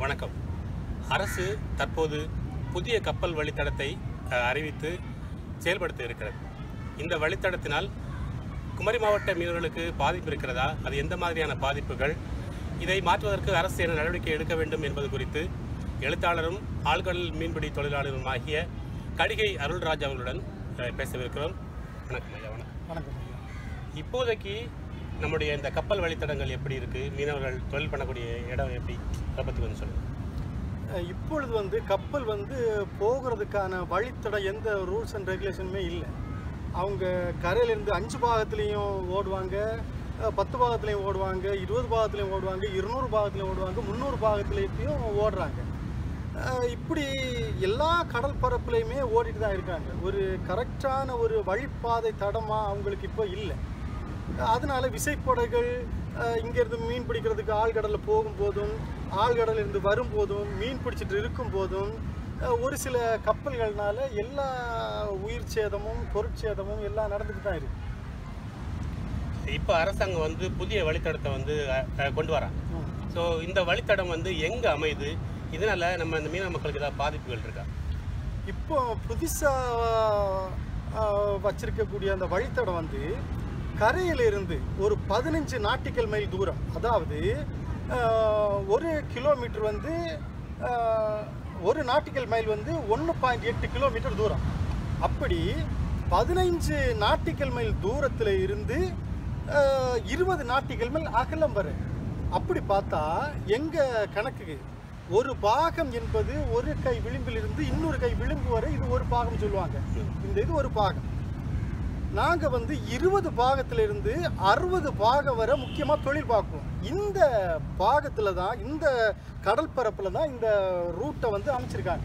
வணக்கம் அரசு தற்போது புதிய கப்பல் வழித்தடத்தை அஹ், அறிவித்து செயல்படுத்த இருக்கிறது இந்த வழித்தடத்தினால் குமரி மாவட்ட மீனவர்களுக்கு பாதிப்பு இருக்கிறதா அது எந்த மாதிரியான பாதிப்புகள் இதை மாற்றுவதற்கு அரசு என்ன நடவடிக்கை எடுக்க வேண்டும் என்பது குறித்து எழுத்தாளரும் ஆழ்கடல் மீன்பிடி தொழிலாளரும் ஆகிய கடிகை அருள்ராஜ் அவர்களுடன் அஹ், பேசவிருக்கிறோம் வணக்கம் ஐயா வணக்கம் வணக்கம் ஐயா. இப்போதைக்கு நம்முடைய இந்த கப்பல் வழித்தடங்கள் எப்படி இருக்குது மீனவர்கள் தொழில் பண்ணக்கூடிய இடம் எப்படி அதை பற்றி கொஞ்சம் சொல்லுங்கள் அஹ் இப்பொழுது வந்து கப்பல் வந்து போகிறதுக்கான வழித்தடம் எந்த ரூல்ஸ் அண்ட் ரெகுலேஷனுமே இல்லை அவங்க கரையிலேருந்து அஞ்சு பாகத்துலேயும் ஓடுவாங்க அஹ் பத்து பாகத்துலேயும் ஓடுவாங்க இருபது பாகத்துலேயும் ஓடுவாங்க இருநூறு பாகத்துலேயும் ஓடுவாங்க முந்நூறு பாகத்துலேயும் ஓடுறாங்க அஹ் இப்படி எல்லா கடல் பரப்புலையுமே ஓடிட்டு தான் இருக்காங்க ஒரு கரெக்டான ஒரு வழிப்பாதை தடமாக அவங்களுக்கு இப்போ இல்லை அதனால விசைப்படகுகள் அஹ், இங்கேருந்து மீன் பிடிக்கிறதுக்கு ஆழ்கடலில் போகும்போதும் ஆழ்கடல்ல இருந்து வரும்போதும் மீன் பிடிச்சிட்டு இருக்கும் போதும் அஹ், ஒரு சில கப்பல்கள்னால எல்லா உயிர் சேதமும் பொருட்சேதமும் எல்லாம் நடந்துட்டு தான் இருக்கு இப்போ அரசாங்கம் வந்து புதிய வழித்தடத்தை வந்து அஹ், அஹ், கொண்டு வராங்க ஸோ இந்த வழித்தடம் வந்து எங்கே அமையுது இதனால நம்ம இந்த மீனவ மக்களுக்கு ஏதாவது பாதிப்புகள் இருக்கா இப்போ புதுசாக வச்சிருக்கக்கூடிய அந்த வழித்தடம் வந்து கரையிலிருந்து ஒரு பதினஞ்சு நாட்டிக்கல் மைல் தூரம் அதாவது ஆஹ், ஒரு கிலோமீட்டர் வந்து ஆஹ், ஒரு நாட்டிக்கல் மைல் வந்து ஒன்று பாயிண்ட் எட்டு கிலோமீட்டர் தூரம் அப்படி பதினைஞ்சு நாட்டிக்கல் மைல் தூரத்தில் இருந்து ஆஹ், இருபது நாட்டிக்கல் மைல் அகலம் வரை அப்படி பார்த்தா எங்கள் கணக்குக்கு ஒரு பாகம் என்பது ஒரு கை விளிம்பிலிருந்து இன்னொரு கை விளிம்பு வரை இது ஒரு பாகம் சொல்லுவாங்க இந்த இது ஒரு பாகம் நாங்கள் வந்து இருபது பாகத்திலிருந்து அறுபது பாகம் வரை முக்கியமாக தொழில் பார்க்குவோம் இந்த பாகத்தில் தான் இந்த கடல் பரப்பில் தான் இந்த ரூட்டை வந்து அமைச்சிருக்காங்க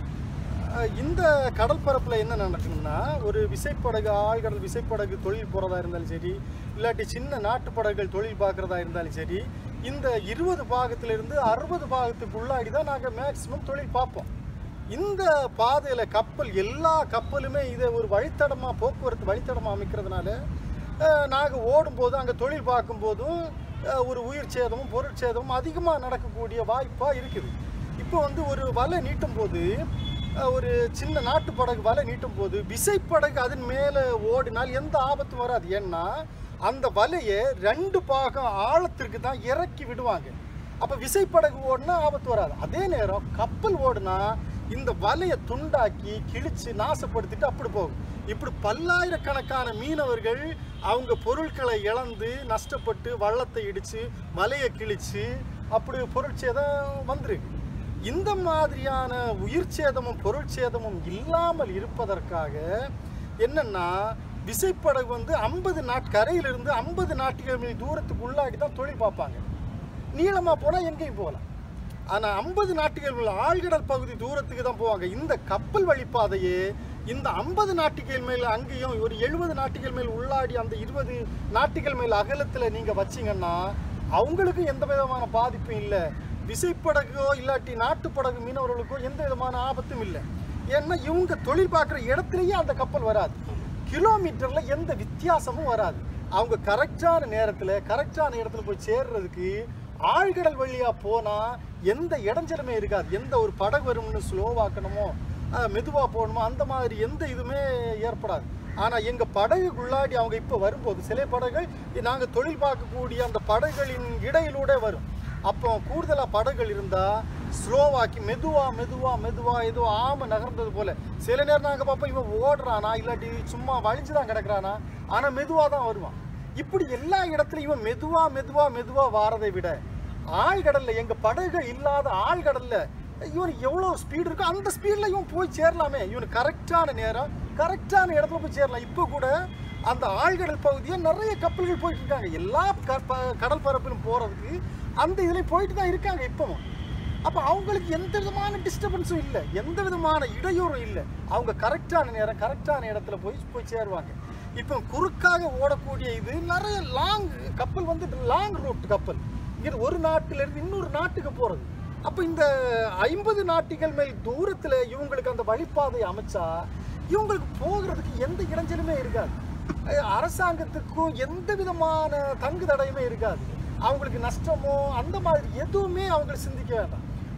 அஹ் இந்த கடல் பரப்பில் என்ன நடக்கணும்னா ஒரு விசைப்படகு ஆழ்கடல் விசைப்படகு தொழில் போகிறதா இருந்தாலும் சரி இல்லாட்டி சின்ன நாட்டு படகுகள் தொழில் பார்க்குறதா இருந்தாலும் சரி இந்த இருபது பாகத்திலிருந்து அறுபது பாகத்துக்குள்ளாடி தான் நாங்கள் மேக்சிமம் தொழில் பார்ப்போம் இந்த பாதையில் கப்பல் எல்லா கப்பலுமே இதை ஒரு வழித்தடமாக போக்குவரத்து வழித்தடமாக அமைக்கிறதுனால நாங்கள் ஓடும்போது அங்கே தொழில் பார்க்கும்போதும் அஹ், ஒரு உயிர் சேதமும் பொருட்சேதமும் அதிகமாக நடக்கக்கூடிய வாய்ப்பாக இருக்குது இப்போ வந்து ஒரு வலை நீட்டும் போது அஹ், ஒரு சின்ன நாட்டு படகு வலை நீட்டும் போது விசைப்படகு அதன் மேலே ஓடினால் எந்த ஆபத்தும் வராது ஏன்னா அந்த வலையை ரெண்டு பாகம் ஆழத்திற்கு தான் இறக்கி விடுவாங்க அப்போ விசைப்படகு ஓடினா ஆபத்து வராது அதே நேரம் கப்பல் ஓடுனா இந்த வலையை துண்டாக்கி கிழிச்சு நாசப்படுத்திட்டு அப்படி போகும் இப்படி பல்லாயிரக்கணக்கான மீனவர்கள் அவங்க பொருட்களை இழந்து நஷ்டப்பட்டு வள்ளத்தை இடித்து வலையை கிழிச்சு அப்படி பொருட்சேதம் வந்திருக்கு இந்த மாதிரியான உயிர் சேதமும் பொருட்சேதமும் இல்லாமல் இருப்பதற்காக என்னன்னா விசைப்படகு வந்து ஐம்பது நாட் கரையிலிருந்து ஐம்பது நாட்டுகள் மீது தூரத்துக்கு உள்ளாடி தான் தொழில் பார்ப்பாங்க நீளமாக போனால் எங்கேயும் போகலாம் ஆனால் ஐம்பது நாட்டுகள் உள்ள ஆழ்கடல் பகுதி தூரத்துக்கு தான் போவாங்க இந்த கப்பல் வழிப்பாதையே இந்த ஐம்பது நாட்டுகள் மேல் அங்கேயும் ஒரு எழுபது நாட்டுகள் மேல் உள்ளாடி அந்த இருபது நாட்டுகள் மேல் அகலத்தில் நீங்கள் வச்சீங்கன்னா அவங்களுக்கு எந்த விதமான பாதிப்பும் இல்லை விசைப்படகோ இல்லாட்டி நாட்டுப்படகு மீனவர்களுக்கோ எந்த விதமான ஆபத்தும் இல்லை ஏன்னா இவங்க தொழில் பார்க்குற இடத்துலயே அந்த கப்பல் வராது கிலோமீட்டர்ல எந்த வித்தியாசமும் வராது அவங்க கரெக்டான நேரத்தில் கரெக்டான இடத்துல போய் சேர்றதுக்கு ஆழ்கடல் வழியா போனா எந்த இடைஞ்சலுமே இருக்காது எந்த ஒரு படகு வரும்னு ஸ்லோவாக்கணுமோ மெதுவாக போகணுமோ அந்த மாதிரி எந்த இதுவுமே ஏற்படாது ஆனால் எங்கள் படகுக்குள்ளாடி அவங்க இப்போ வரும்போது சில படகுகள் நாங்கள் தொழில் பார்க்கக்கூடிய அந்த படகுகளின் இடையிலூടെ வரும் அப்போ கூடுதலாக படகுகள் இருந்தால் ஸ்லோவாக்கி மெதுவாக மெதுவாக மெதுவாக ஏதோ ஆமை நகர்ந்தது போல சில நேரம் நாங்கள் பார்ப்போம் இவன் ஓடுறானா இல்லாட்டி சும்மா வழிஞ்சு தான் கிடக்குறானா ஆனால் மெதுவாக தான் வருவான் இப்படி எல்லா இடத்துலையும் இவன் மெதுவாக மெதுவாக மெதுவாக வாரதை விட ஆழ்கடலில் எங்கள் படகுகள் இல்லாத ஆழ்கடலில் இவனுக்கு எவ்வளோ ஸ்பீடு இருக்கோ அந்த ஸ்பீடில் இவன் போய் சேரலாமே இவனுக்கு கரெக்டான நேரம் கரெக்டான இடத்துல போய் சேரலாம் இப்போ கூட அந்த ஆழ்கடல் பகுதியை நிறைய கப்பல்கள் போயிட்டு இருக்காங்க எல்லா க- ப- கடல் பரப்பிலும் போகிறதுக்கு அந்த இதில் போயிட்டு தான் இருக்காங்க இப்போவும் அப்போ அவங்களுக்கு எந்த விதமான டிஸ்டர்பன்ஸும் இல்லை எந்த விதமான இடையூறும் இல்லை அவங்க கரெக்டான நேரம் கரெக்டான இடத்துல போய் போய் சேருவாங்க இப்போ குறுக்காக ஓடக்கூடிய இது நிறைய லாங் கப்பல் வந்து லாங் ரூட் கப்பல் இங்கே ஒரு நாட்டிலிருந்து இன்னொரு நாட்டுக்கு போகிறது அப்போ இந்த ஐம்பது நாட்டிகள் மேல் தூரத்தில் இவங்களுக்கு அந்த வழிப்பாதை அமைச்சா இவங்களுக்கு போகிறதுக்கு எந்த இடைஞ்சலுமே இருக்காது அஹ் அரசாங்கத்துக்கும் எந்த விதமான தங்கு தடையுமே இருக்காது அவங்களுக்கு நஷ்டமோ அந்த மாதிரி எதுவுமே அவங்களுக்கு சிந்திக்க வேண்டாம்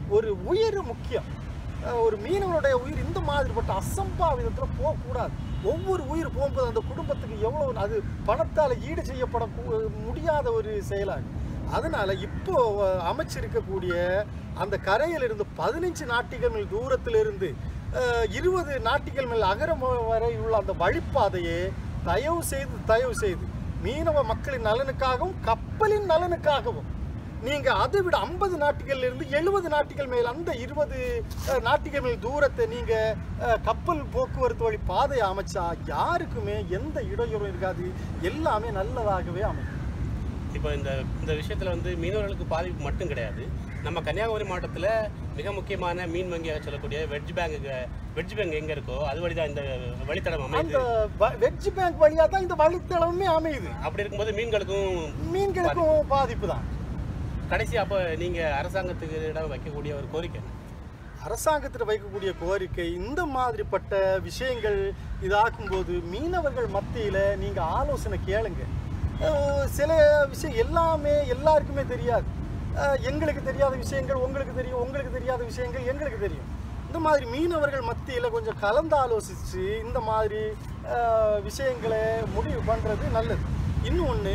ஒரு உயிர் முக்கியம் அஹ் ஒரு மீனவனுடைய உயிர் இந்த மாதிரிப்பட்ட அசம்பாவிதத்தில் போகக்கூடாது ஒவ்வொரு உயிர் போகும்போது அந்த குடும்பத்துக்கு எவ்வளோ அது பணத்தால் ஈடு செய்யப்பட கூ- முடியாத ஒரு செயலாகும் அதனால இப்போ அஹ், அமைச்சிருக்கக்கூடிய அந்த கரையில் இருந்து பதினஞ்சு நாட்டிகள் மைல் தூரத்தில் இருந்து அஹ், இருபது நாட்டிகள் மேல் அகரம் வரை உள்ள அந்த வழிப்பாதையை தயவு செய்து தயவு செய்து மீனவ மக்களின் நலனுக்காகவும் கப்பலின் நலனுக்காகவும் நீங்க அதை விட ஐம்பது நாட்டிகள்ல இருந்து எழுபது நாட்டிகள் மேல் அந்த இருபது நாட்டிகள் மேல் தூரத்தை நீங்க அஹ், கப்பல் போக்குவரத்து வழி பாதையை அமைச்சா யாருக்குமே எந்த இடையூறும் இருக்காது எல்லாமே நல்லதாகவே அமையும் இப்போ இந்த இந்த விஷயத்தில் வந்து மீனவர்களுக்கு பாதிப்பு மட்டும் கிடையாது நம்ம கன்னியாகுமரி மாவட்டத்தில் மிக முக்கியமான மீன் வங்கியாக சொல்லக்கூடிய வெட்ஜ் பேங்க் வெட்ஜ் பேங்க் எங்கே இருக்கோ அது வழி தான் இந்த வழித்தடம் அந்த அமையுது வெஜ் பேங்க் வழியா தான் இந்த வழித்தளமே அமையுது அப்படி இருக்கும்போது மீன்களுக்கும் மீன்களுக்கும் பாதிப்பு தான் கடைசி அப்போ நீங்கள் அரசாங்கத்துக்கு இடம் வைக்கக்கூடிய ஒரு கோரிக்கை அரசாங்கத்தில் வைக்கக்கூடிய கோரிக்கை இந்த மாதிரிப்பட்ட விஷயங்கள் இதாக்கும்போது மீனவர்கள் மத்தியில் நீங்கள் ஆலோசனை கேளுங்க அஹ் சில விஷயம் எல்லாமே எல்லாருக்குமே தெரியாது அஹ் எங்களுக்கு தெரியாத விஷயங்கள் உங்களுக்கு தெரியும் உங்களுக்கு தெரியாத விஷயங்கள் எங்களுக்கு தெரியும் இந்த மாதிரி மீனவர்கள் மத்தியில் கொஞ்சம் கலந்து ஆலோசித்து இந்த மாதிரி அஹ், விஷயங்களை முடிவு பண்ணுறது நல்லது இன்னொன்று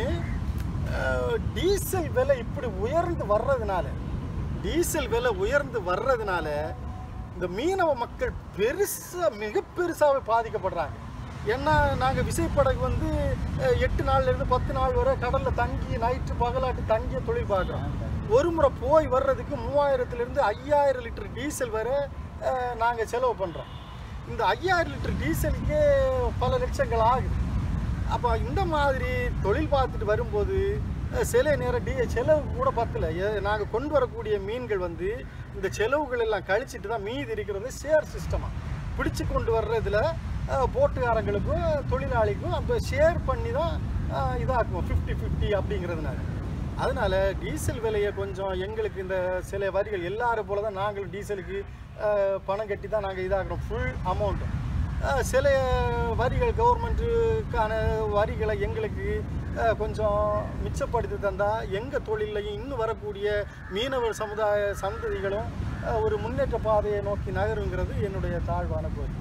டீசல் விலை இப்படி உயர்ந்து வர்றதுனால டீசல் விலை உயர்ந்து வர்றதுனால இந்த மீனவ மக்கள் பெருசாக மிக பெருசாகவே பாதிக்கப்படுறாங்க ஏன்னா நாங்கள் விசைப்படகு வந்து அஹ், எட்டு நாள்லேருந்து பத்து நாள் வரை கடலில் தங்கி நைட்டு பகலாட்டு தங்கிய தொழில் பார்க்குறோம் ஒரு முறை போய் வர்றதுக்கு மூவாயிரத்துலேருந்து ஐயாயிரம் லிட்டர் டீசல் வரை நாங்கள் செலவு பண்ணுறோம் இந்த ஐயாயிரம் லிட்டர் டீசலுக்கே பல லட்சங்கள் ஆகுது அப்போ இந்த மாதிரி தொழில் பார்த்துட்டு வரும்போது அஹ், சில நேரம் டி செலவு கூட பத்தல நாங்கள் கொண்டு வரக்கூடிய மீன்கள் வந்து இந்த செலவுகள் எல்லாம் கழிச்சிட்டு தான் மீதி இருக்கிறது ஷேர் சிஸ்டமாக பிடிச்சு கொண்டு வர்றதுல அஹ், போட்டுக்காரங்களுக்கும் தொழிலாளிக்கும் அப்போ ஷேர் பண்ணி தான் அஹ், இதாக்குவோம் ஃபிஃப்டி ஃபிஃப்டி அப்படிங்கிறதுனால அதனால டீசல் விலையை கொஞ்சம் எங்களுக்கு இந்த சில வரிகள் எல்லாரும் போல தான் நாங்களும் டீசலுக்கு அஹ், பணம் கட்டி தான் நாங்கள் இதாகிறோம் ஃபுல் அமௌண்ட்டும் அஹ் சில வரிகள் கவர்மெண்ட்டுக்கான வரிகளை எங்களுக்கு அஹ், கொஞ்சம் மிச்சப்படுத்தி தந்தால் எங்கள் தொழிலையும் இன்னும் வரக்கூடிய மீனவர் சமுதாய சந்ததிகளும் அஹ், ஒரு முன்னேற்ற பாதையை நோக்கி நகருங்கிறது என்னுடைய தாழ்வான கோரிக்கை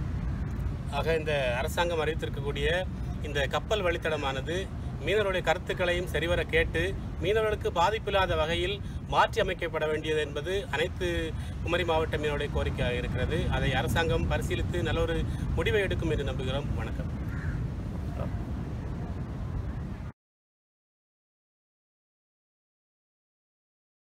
ஆக இந்த அரசாங்கம் அறிவித்திருக்கக்கூடிய இந்த கப்பல் வழித்தடமானது மீனவருடைய கருத்துக்களையும் சரிவர கேட்டு மீனவர்களுக்கு பாதிப்பில்லாத வகையில் மாற்றி அமைக்கப்பட வேண்டியது என்பது அனைத்து குமரி மாவட்ட மீனவருடைய கோரிக்கையாக இருக்கிறது அதை அரசாங்கம் பரிசீலித்து நல்ல ஒரு முடிவை எடுக்கும் என்று நம்புகிறோம் வணக்கம்